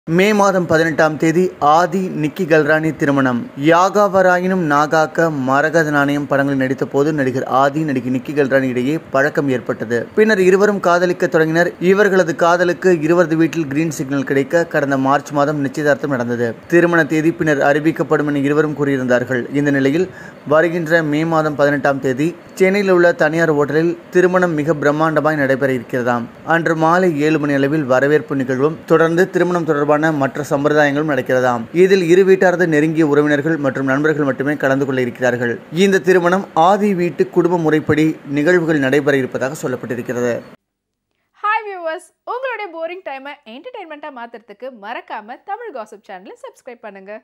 மே மாதம் பதினெட்டாம் தேதி ஆதி நிக்கி கல்ராணி திருமணம் யாகாவராயினும் நாகாக்க மரகத நாணயம் படங்களில் நடித்த போது நடிகர் ஆதி நடிகை நிக்கி கல்ராணி இடையே பழக்கம் ஏற்பட்டது பின்னர் இருவரும் காதலிக்க தொடங்கினர் இவர்களது காதலுக்கு இருவரது வீட்டில் கிரீன் சிக்னல் கிடைக்க கடந்த மார்ச் மாதம் நிச்சயதார்த்தம் நடந்தது திருமண தேதி பின்னர் அறிவிக்கப்படும் என இருவரும் கூறியிருந்தார்கள் இந்த நிலையில் வருகின்ற மே மாதம் பதினெட்டாம் தேதி சென்னையில் உள்ள தனியார் ஓட்டலில் திருமணம் மிக பிரம்மாண்டமாய் நடைபெற இருக்கிறதாம் அன்று மாலை ஏழு மணி அளவில் வரவேற்பு நிகழ்வும் தொடர்ந்து திருமணம் தொடர்பான மற்ற சம்பிரதாயங்களும் நடக்கிறதாம் இதில் இரு வீட்டாரது நெருங்கிய உறவினர்கள் மற்றும் நண்பர்கள் மட்டுமே கலந்து கொள்ள இருக்கிறார்கள் இந்த திருமணம் ஆதி வீட்டு குடும்ப முறைப்படி நிகழ்வுகள் நடைபெற இருப்பதாக சொல்லப்பட்டிருக்கிறது ஹாய் வியூவர்ஸ் உங்களுடைய போரிங் டைமை என்டர்டைன்மெண்ட்டாக மாற்றுறதுக்கு மறக்காம தமிழ் காசிப் சேனலை சப்ஸ்கிரைப் பண்ணுங்க